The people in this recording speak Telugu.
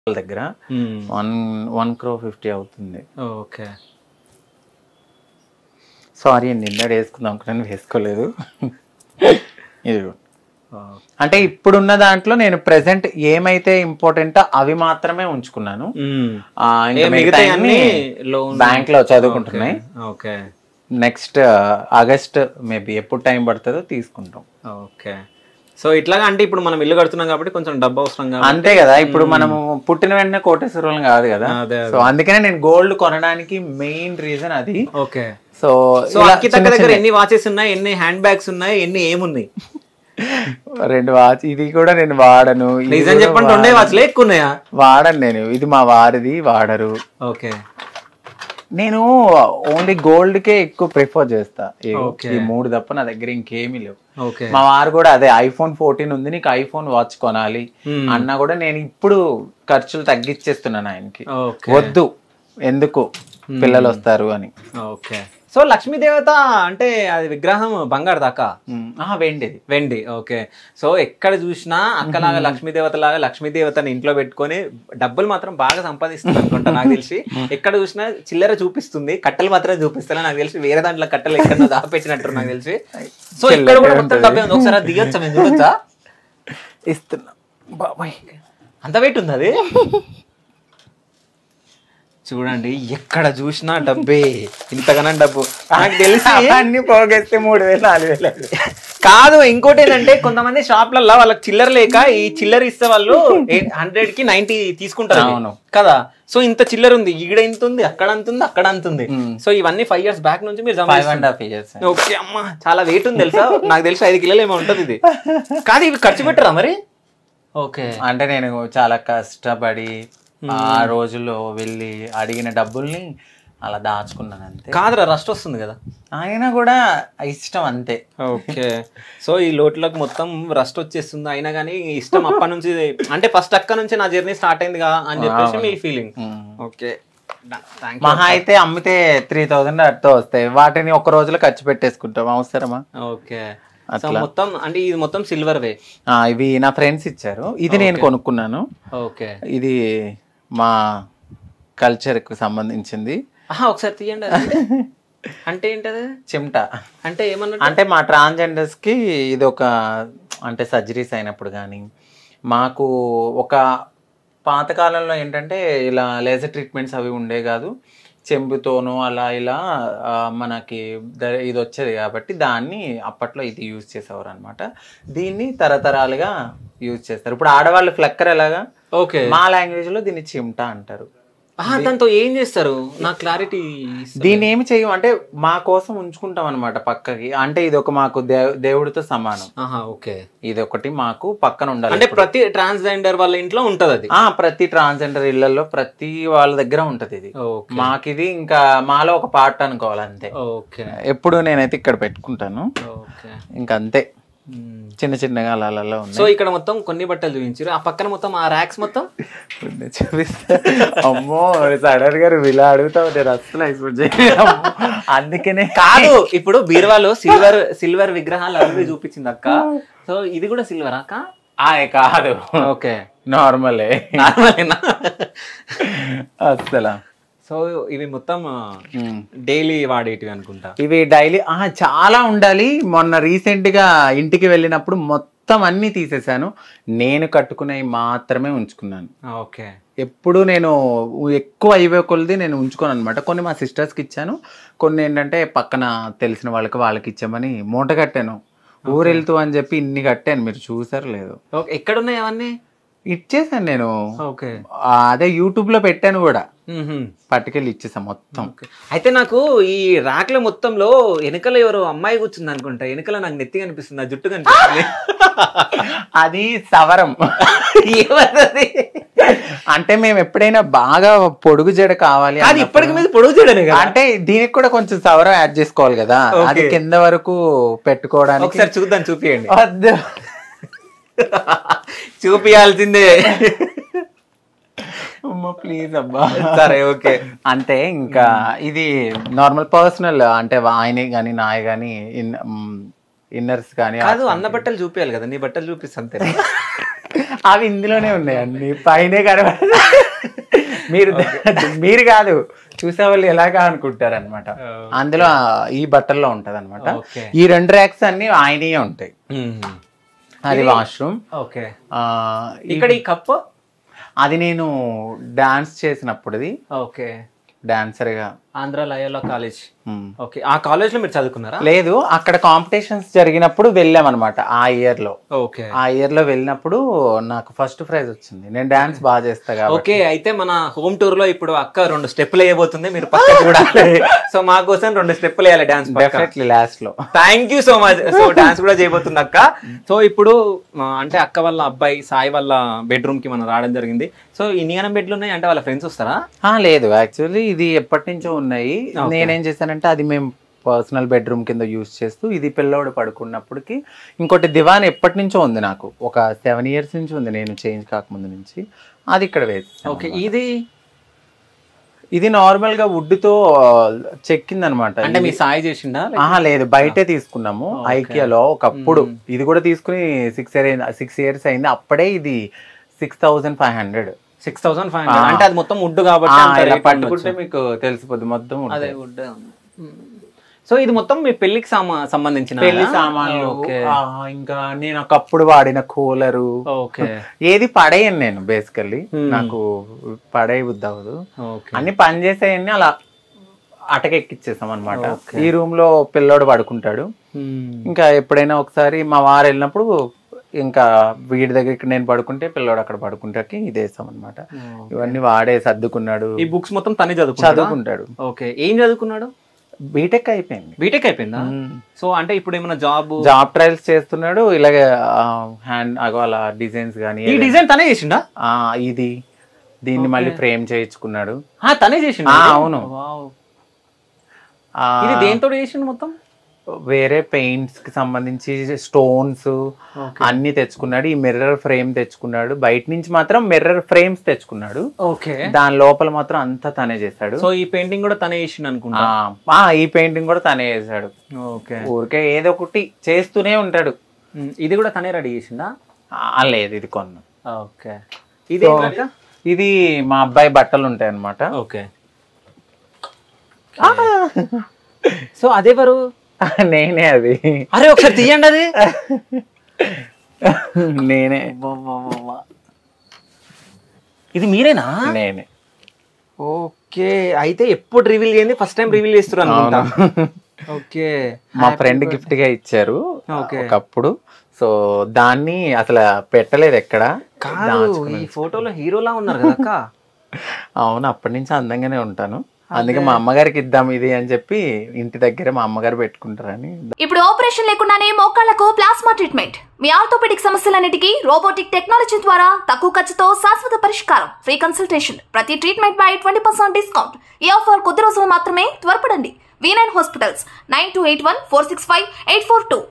వాళ్ళ దగ్గర వన్ వన్ క్రో ఫిఫ్టీ అవుతుంది ఓకే సారీ అండి నిన్నడు వేసుకుందాం అనుకున్నాను వేసుకోలేదు ఇది అంటే ఇప్పుడున్న దాంట్లో నేను ప్రెసెంట్ ఏమైతే ఇంపార్టెంటో అవి మాత్రమే ఉంచుకున్నాను ఆ, ఇంకా మిగతా మిగతా అన్ని అన్ని లోన్ బ్యాంక్ లో చదువుకుంటున్నాయి ఓకే నెక్స్ట్ ఆగస్ట్ మేబీ ఎప్పుడు టైం పడుతుందో తీసుకుంటాం ఓకే సో ఇట్లాగా అంటే ఇప్పుడు మనం ఇల్లు కడుతున్నాం కాబట్టి కొంచెం డబ్బు అవసరం కాబట్టి అంతే కదా ఇప్పుడు మనము పుట్టిన వెంటనే కోటేశ్వరం కాదు కదా అదే, సో అందుకనే నేను గోల్డ్ కొనడానికి మెయిన్ రీజన్ అది ఓకే సో సో అంకిత అక్క దగ్గర ఎన్ని వాచెస్ ఉన్నాయి ఎన్ని హ్యాండ్ బ్యాగ్స్ ఉన్నాయి ఎన్ని ఏమున్నాయి రెండు వాచ్ ఇది కూడా నేను వాడను ఇది నిజం కూడా చెప్పండి ఉండే వాచ్లు ఎక్కువ ఉన్నాయా వాడను నేను ఇది మా వారిది వాడరు ఓకే నేను ఓన్లీ గోల్డ్ కే ఎక్కువ ప్రిఫర్ చేస్తా ఈ- Okay. ఈ మూడు తప్ప నా దగ్గర ఇంకేమీ లేవు ఓకే మా వారు కూడా అదే ఐఫోన్ ఫోర్టీన్ ఉంది నీకు ఐఫోన్ వాచ్ కొనాలి Hmm. అన్నా కూడా నేను ఇప్పుడు ఖర్చులు తగ్గించేస్తున్నాను ఆయనకి ఓకే వద్దు ఎందుకు పిల్లలు వస్తారు అని ఓకే సో లక్ష్మీ దేవత అంటే అది విగ్రహం బంగారు దాకా ఉమ్, ఆహా, వెండిది వెండి ఓకే సో ఎక్కడ చూసినా అక్కలాగా లక్ష్మీ దేవత లాగా లక్ష్మీ దేవతని ఇంట్లో పెట్టుకొని డబ్బులు మాత్రం బాగా సంపాదిస్తుంది అనుకుంటా నాకు తెలిసి ఎక్కడ చూసినా చిల్లర చూపిస్తుంది కట్టెలు మాత్రమే చూపిస్తాను నాకు తెలిసి వేరే దాంట్లో కట్టెలు ఎక్కడ దాపెట్టినట్టు నాకు తెలిసి సో ఇక్కడ కూడా మొత్తం డబ్బే ఉంది ఒకసారి అది దిగొచ్చా మేము చూడొచ్చా ఇస్తున్నా బాబాయ్ అంత వెయిట్ ఉంది అది చూడండి ఎక్కడ చూసినా డబ్బే ఇంతగానం డబ్బు నాకు తెలిసి అన్ని పోగేస్తే మూడు వేలు నాలుగు వేలు అవుతాయి. కాదు ఇంకోటి ఏంటంటే కొంతమంది షాప్లలో వాళ్ళకి చిల్లర లేక ఈ చిల్లర ఇస్తే వాళ్ళు హండ్రెడ్ కి నైన్టీ తీసుకుంటారు ఇవి. అవును. కదా సో ఇంత చిల్లర ఉంది ఈడ ఇంత ఉంది అక్కడ అంత ఉంది అక్కడ అంత ఉంది మ్మ్. సో ఇవన్నీ ఫైవ్ ఇయర్స్ బ్యాక్ నుంచి మీరు five and half years okay అమ్మా చాలా వెయిట్ ఉంది తెలుసా నాకు తెలిసి ఐదు కిలోలు ఏమో ఉంటది ఇది కాదు ఇవి ఖర్చు పెట్టరా మరి ఓకే అంటే నేను చాలా కష్టపడి ఆ రోజుల్లో వెళ్ళి అడిగిన డబ్బుల్ని అలా దాచుకున్నాను అంతే కాదురా రస్ట్ వస్తుంది కదా ఆయన కూడా ఇష్టం అంతే ఓకే సో ఈ లోట్లకు మొత్తం రస్ట్ వచ్చేస్తుంది అయినా కానీ ఇష్టం అప్ప నుంచి అంటే ఫస్ట్ అక్క నుంచి నా జర్నీ స్టార్ట్ అయిందిగా అని చెప్పేసి మీ ఫీలింగ్ ఉమ్. ఓకే మహా అయితే అమ్మితే త్రీ థౌజండ్ అట్తో వస్తాయి వాటిని ఒక రోజులో ఖర్చు పెట్టేసుకుంటాం అవసరమా ఓకే సో మొత్తం అంటే ఇది మొత్తం సిల్వర్ వే ఆ, ఇవి నా ఫ్రెండ్స్ ఇచ్చారు ఇది నేను కొనుక్కున్నాను ఓకే ఇది మా కల్చర్కి సంబంధించింది ఆహా ఒకసారి తీయండి అది. అంటే ఏంటది చిమ్టా అంటే ఏమన్నట్టు అంటే మా transgenders కి ఇది ఒక అంటే సర్జరీస్ అయినప్పుడు కానీ మాకు ఒక పాతకాలంలో ఏంటంటే ఇలా లేజర్ ట్రీట్మెంట్స్ అవి ఉండే కాదు చెంబుతోనూ అలా ఇలా ఆ, మనకి ద- ఇది వచ్చేది కాబట్టి దాన్ని అప్పట్లో ఇది యూజ్ చేసేవారు అనమాట దీన్ని తరతరాలుగా యూజ్ చేస్తారు ఇప్పుడు ఆడవాళ్ళు ఫ్లక్కర్ ఎలాగా ఓకే మా లాంగ్వేజ్ లో దీన్ని చిమ్టా అంటారు ఆహా దాంతో ఏం చేస్తారు నాకు క్లారిటీ దీన్ని ఏమి చెయ్యం అంటే మా కోసం ఉంచుకుంటాం అనమాట పక్కకి అంటే ఇది ఒక మాకు దేవ్- దేవుడితో సమానం ఆహా ఓకే ఇది ఒకటి మాకు పక్కన ఉండాలి అంటే ప్రతి ట్రాన్స్జెండర్ వాళ్ళ ఇంట్లో ఉంటది అది ఆ ప్రతి ట్రాన్స్జెండర్ ఇళ్లలో ప్రతి వాళ్ళ దగ్గర ఉంటది ఇది ఓకే మాకిది ఇంకా మాలో ఒక పార్ట్ అనుకోవాలి అంతే ఓకే ఎప్పుడు నేనైతే ఇక్కడ పెట్టుకుంటాను ఓకే ఇంకా అంతే చిన్న చిన్నగా అలా అలా సో ఉన్నాయి ఇక్కడ మొత్తం కొన్ని బట్టలు చూపించారు ఆ పక్కన మొత్తం ఆ ర్యాక్స్ మొత్తం ఉంది, చూపిస్తా అమ్మో సడన్ గా నువ్వు ఇలా అడుగుతావు నేను అసలు ఎక్స్పెక్ట్ చేయలేదు అమ్మో. అందుకనే కాదు ఇప్పుడు బీరువాలో సిల్వర్ సిల్వర్ విగ్రహాలు అవి చూపించింది అక్క సో ఇది కూడా సిల్వర్ అక్క ఆయ్ కాదు ఓకే నార్మలే నార్మలేనా అసలు సో ఇవి మొత్తం డైలీ వాడేటివి అనుకుంటా ఇవి డైలీ ఆ చాలా ఉండాలి మొన్న రీసెంట్ గా ఇంటికి వెళ్ళినప్పుడు మొత్తం అన్ని తీసేశాను నేను కట్టుకునేవి మాత్రమే ఉంచుకున్నాను ఓకే ఎప్పుడు నేను ఎక్కువ అయిపోయే కొలది నేను ఉంచుకోను అనమాట కొన్ని మా సిస్టర్స్కి ఇచ్చాను కొన్ని ఏంటంటే పక్కన తెలిసిన వాళ్ళకి వాళ్ళకి ఇచ్చామని మూట కట్టాను ఊరు వెళ్తూ అని చెప్పి ఇన్ని కట్టాను మీరు చూసారు లేదు ఓకే ఎక్కడ ఉన్నాయి అవన్నీ ఇచ్చేసాను నేను ఓకే ఆ, అదే యూట్యూబ్ లో పెట్టాను కూడా పట్టుకెళ్ళి ఇచ్చేసాను మొత్తం అయితే నాకు ఈ ర్యాక్ల మొత్తంలో వెనకల ఎవరో అమ్మాయి కూర్చుంది అనుకుంటా వెనకల నాకు నెత్తి కనిపిస్తుంది ఆ జుట్టు కనిపిస్తుంది అది సవరం ఏమన్నది అంటే మేము ఎప్పుడైనా బాగా పొడుగు జడ కావాలి కాదు అన్నప్పుడు- ఇప్పటికి మీద పొడవు చేయడమే కదా అంటే దీనికి కూడా కొంచెం సవరం యాడ్ చేసుకోవాలి కదా Okay. అది కింద వరకు పెట్టుకోవడానికి ఒకసారి చూద్దాం చూపియండి వద్దు చూపియాల్సిందే ప్లీజ్ అబ్బా సరే ఓకే అంతే ఇంకా ఇది నార్మల్ పర్సనల్ అంటే ఆయన కానీ నాయ కానీ ఇన్నర్స్ కానీ కాదు అన్న బట్టలు చూపియాలి కదా నీ బట్టలు చూపిస్తా అంతే అవి ఇందులోనే ఉన్నాయి అన్ని పైనే కనబడ మీరు మీరు కాదు చూసే వాళ్ళు ఎలాగా అనుకుంటారు అనమాట అందులో ఈ బట్టల్లో ఉంటది అనమాట Okay. ఈ రెండు ర్యాక్స్ అన్ని ఆయనయే ఉంటాయి అది వాష్రూమ్ ఓకే ఇక్కడ ఈ కప్ అది నేను డాన్స్ చేసినప్పుడుది ఓకే డాన్సర్గా ఆంధ్ర లయోలా కాలేజ్ ఓకే ఆ కాలేజ్ లో మీరు చదువుకున్నారా లేదు అక్కడ కాంపిటీషన్స్ జరిగినప్పుడు వెళ్ళాం అనమాట ఆ ఇయర్ లో ఓకే ఆ ఇయర్ లో వెళ్ళినప్పుడు నాకు ఫస్ట్ ప్రైజ్ వచ్చింది నేను డాన్స్ బాగా చేస్తా కాబట్టి ఓకే అయితే మన హోమ్ టూర్ లో ఇప్పుడు అక్క రెండు స్టెప్పులు వేయబోతుంది మీరు పక్క చూడాలి సో మా కోసం రెండు స్టెప్పులు వేయాలి డాన్స్ డెఫినెట్లీ లాస్ట్ లో thank you so much so dance కూడా చేయబోతుంది అక్క సో ఇప్పుడు ఆ, అంటే అక్క వాళ్ళ అబ్బాయి సాయి వాళ్ళ బెడ్రూమ్ కి మనం రావడం జరిగింది సో ఇన్ని గనం బెడ్లు ఉన్నాయి అంటే వాళ్ళ ఫ్రెండ్స్ వస్తారా ఆ, లేదు యాక్చువల్లీ ఇది ఎప్పటి నుంచో ఉన్నాయి నేనేం చేశానంటే అది మేము పర్సనల్ బెడ్రూమ్ కింద యూస్ చేస్తూ ఇది పిల్లోడు పడుకున్నప్పటికి ఇంకోటి దివాన్ ఎప్పటి నుంచో ఉంది నాకు ఒక సెవెన్ ఇయర్స్ నుంచి ఉంది నేను చేంజ్ కాకముందు నుంచి అది ఇక్కడ వేసి ఓకే ఇది ఇది నార్మల్ గా వుడ్ తో చెక్కింది అనమాట అంటే మీ సాయి చేసిండా ఆహా లేదు బయటే తీసుకున్నాము ఐకియాలో ఒకప్పుడు ఇది కూడా తీసుకుని సిక్స్ ఇయర్ సిక్స్ ఇయర్స్ అయింది అప్పుడే ఇది six thousand five hundred six thousand five hundred అంటే అది మొత్తం వుడ్ కాబట్టి అంత rate ఉండొచ్చు. పట్టుకుంటే మీకు తెలిసిపోద్ది మొత్తం wood. అదే వుడ్ సో ఇది మొత్తం మీ పెళ్లికి సామా సంబంధించిన పెళ్లి సామాన్లు ఓకే ఆ, ఇంకా నేను ఒకప్పుడు వాడిన కూలరు ఓకే ఏది పడేయను నేను బేసికల్లీ నాకు పడేయ బుద్ధి అవ్వదు ఓకే అన్ని పని చేసేయన్ని అలా అటకెక్కిచ్చేసాం అనమాట ఈ రూమ్ లో పిల్లోడు పడుకుంటాడు ఇంకా ఎప్పుడైనా ఒకసారి మా వారు వెళ్ళినప్పుడు ఇంకా వీడి దగ్గరికి నేను పడుకుంటే పిల్లోడు అక్కడ పడుకుంటాకి ఇదేసాం అనమాట ఇవన్నీ వాడే సర్దుకున్నాడు ఈ బుక్స్ మొత్తం తనే చదువుకున్నాడు చదువుకుంటాడు ఓకే ఏం చదువుకున్నాడు బీటెక్ అయిపోయింది బీటెక్ అయిపోయిందా సో అంటే ఇప్పుడు ఏమైనా జాబ్ జాబ్ ట్రయల్స్ చేస్తున్నాడు ఇలాగే హ్యాండ్ అలా డిజైన్స్ కానీ ఈ డిజైన్ తనే చేసిండా ఇది దీన్ని మళ్ళీ ఫ్రేమ్ చేయించుకున్నాడు ఆ, తనే చేసిండా ఆ, ఇది? అవును. Wow. ఆ, ఇది దేంతో చేసిండు మొత్తం వేరే పెయింట్స్ కి సంబంధించి స్టోన్స్ అన్ని తెచ్చుకున్నాడు ఈ మిర్రర్ ఫ్రేమ్ తెచ్చుకున్నాడు బయట నుంచి మాత్రం మిర్రర్ ఫ్రేమ్స్ తెచ్చుకున్నాడు ఓకే దాని లోపల మాత్రం అంతా తనే చేశాడు సో ఈ పెయింటింగ్ కూడా తనే చేసిండు అనుకుంటా ఆ, ఆ, ఈ పెయింటింగ్ కూడా తనే చేశాడు ఓకే ఊరికే ఏదో ఒకటి చేస్తూనే ఉంటాడు ఇది కూడా తనే రెడీ చేసిండా ఆ, లేదు ఇది కొన్నాం ఓకే ఇది So, ఇది మా అబ్బాయి బట్టలు ఉంటాయి అనమాట ఓకే సో అదెవరు నేనే అది అరే ఒకసారి తీయండి అది నేనే ఇది మీరేనా నేనే ఓకే అయితే ఎప్పుడు రివీల్ చేయండి ఫస్ట్ టైం రివీల్ చేస్తారు అనుకుంటా ఓకే మా ఫ్రెండ్ గిఫ్ట్ గా ఇచ్చారు Okay. ఒకప్పుడు సో దాన్ని అసలు పెట్టలేదు ఎక్కడ కాదు ఈ ఫోటోలో హీరోలా ఉన్నారు కదా అక్క అవును అప్పటి నుంచి అందంగానే ఉంటాను అందుకే మా అమ్మగారికి ఇద్దాం ఇది అని చెప్పి ఇంటి దగ్గర మా అమ్మగారు పెట్టుకుంటారని ఇప్పుడు ఆపరేషన్ లేకుండానే మోకాళ్లకు ప్లాస్మా ట్రీట్మెంట్ మీ ఆర్థోపెడిక్ సమస్యలన్నిటికీ రోబోటిక్ టెక్నాలజీ ద్వారా తక్కువ ఖర్చుతో శాశ్వత పరిష్కారం ఫ్రీ కన్సల్టేషన్ ప్రతి ట్రీట్మెంట్ పై ట్వంటీ పర్సెంట్ డిస్కౌంట్ ఈ ఆఫర్ కొద్ది రోజులు మాత్రమే త్వరపడండి V nine hospitals nine two eight one four six five eight four two